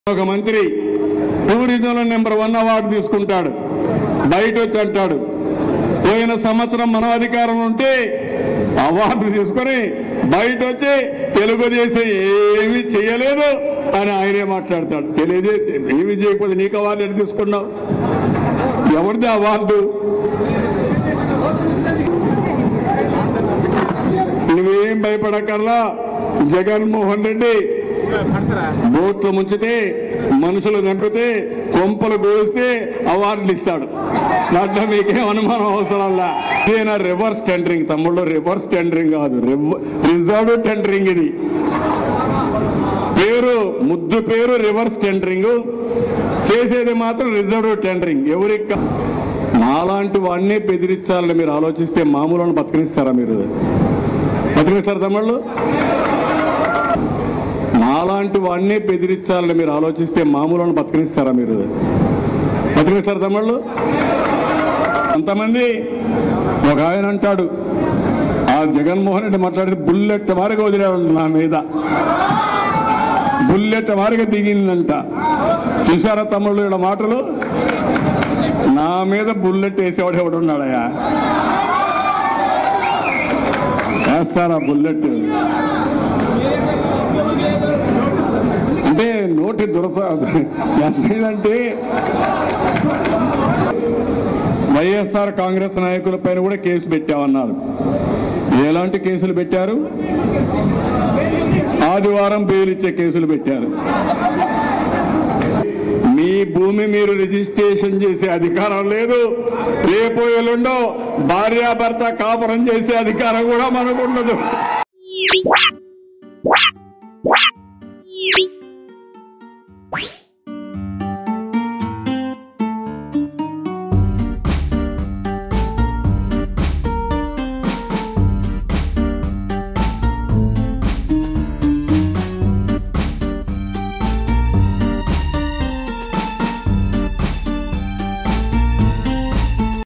ఒక మంత్రి టూరిజంలో number one award తీసుకుంటాడు బయట వచ్చి అంటాడు పోయిన సంవత్సరం మనం అధికారం ఉంటే అవార్డు తీసుకొని బయట వచ్చి తెలుగుదేశం ఏమీ చేయలేదు అని ఆయనే మాట్లాడతాడు తెలియజేసి ఏమి చేయకపోతే నీకు అవార్డు ఎట్లా తీసుకున్నావు ఎవరిది అవార్డు నువ్వేం భయపడకల్లా జగన్మోహన్ రెడ్డి బోట్లు ముంచితే మనుషులు చంపితే కొంపలు కోస్తే అవార్డులు ఇస్తాడు దాంట్లో మీకేం అనుమానం అవసరంలా ఇదేనా రివర్స్ టెండరింగ్ తమ్ముళ్ళు రివర్స్ టెండరింగ్ కాదు రిజర్వ్ టెండరింగ్ ఇది పేరు ముద్దు పేరు రివర్స్ టెండరింగ్ చేసేది మాత్రం రిజర్వ్ టెండరింగ్ ఎవరికి మాలాంటి వాడినే బెదిరించాలని మీరు ఆలోచిస్తే మామూలు బతికినిస్తారా మీరు బతికినిస్తారా తమ్ముళ్ళు మాలాంటి వాడినే బెదిరించాలని మీరు ఆలోచిస్తే మామూలు బతికినిస్తారా మీరు బతికినిస్తారా తమ్ముళ్ళు కొంతమంది ఒక ఆయన అంటాడు ఆ జగన్మోహన్ రెడ్డి మాట్లాడితే బుల్లెట్ వారిగా వదిలేవాడు నా మీద బుల్లెట్ వారిగా దిగిందంట చూసారా తమ్ముళ్ళు ఇలా మాటలు నా మీద బుల్లెట్ వేసేవాడు ఎవడున్నాడయా వేస్తారా బుల్లెట్ అంటే నోటి దురప ఏంటంటే వైఎస్ఆర్ కాంగ్రెస్ నాయకుల పైన కూడా కేసు పెట్టామన్నారు ఎలాంటి కేసులు పెట్టారు ఆదివారం బెయిల్ ఇచ్చే కేసులు పెట్టారు మీ భూమి మీరు రిజిస్ట్రేషన్ చేసే అధికారం లేదు రేపు ఎల్లుండో భార్యాభర్త కాపురం చేసే అధికారం కూడా మనకు ఉండదు What?